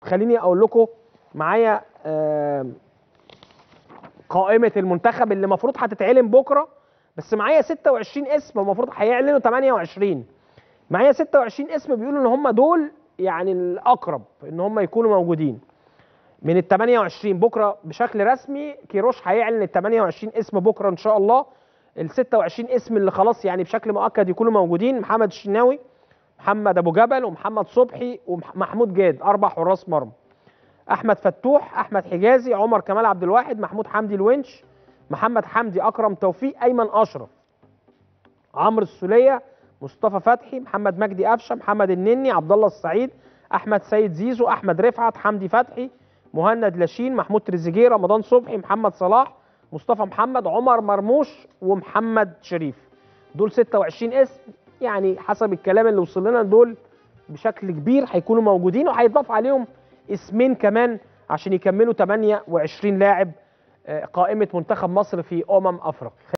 خليني اقول لكم معايا آه، قائمه المنتخب اللي المفروض هتتعلن بكره بس معايا 26 اسم المفروض هيعلنوا 28 معايا 26 اسم بيقولوا ان هم دول يعني الاقرب ان هم يكونوا موجودين من ال 28 بكره بشكل رسمي كيروش هيعلن ال 28 اسم بكره ان شاء الله ال 26 اسم اللي خلاص يعني بشكل مؤكد يكونوا موجودين محمد الشناوي محمد ابو جبل ومحمد صبحي ومحمود جاد اربع حراس مرمى احمد فتوح احمد حجازي عمر كمال عبد الواحد محمود حمدي الونش محمد حمدي اكرم توفيق ايمن اشرف عمرو السوليه مصطفى فتحي محمد مجدي قفشه محمد النني عبد الله السعيد احمد سيد زيزو احمد رفعت حمدي فتحي مهند لاشين محمود تريزيجيه رمضان صبحي محمد صلاح مصطفى محمد عمر مرموش ومحمد شريف دول 26 اسم يعني حسب الكلام اللي وصل لنا دول بشكل كبير هيكونوا موجودين وهيضاف عليهم اسمين كمان عشان يكملوا 28 لاعب آه، قائمه منتخب مصر في امم افريقيا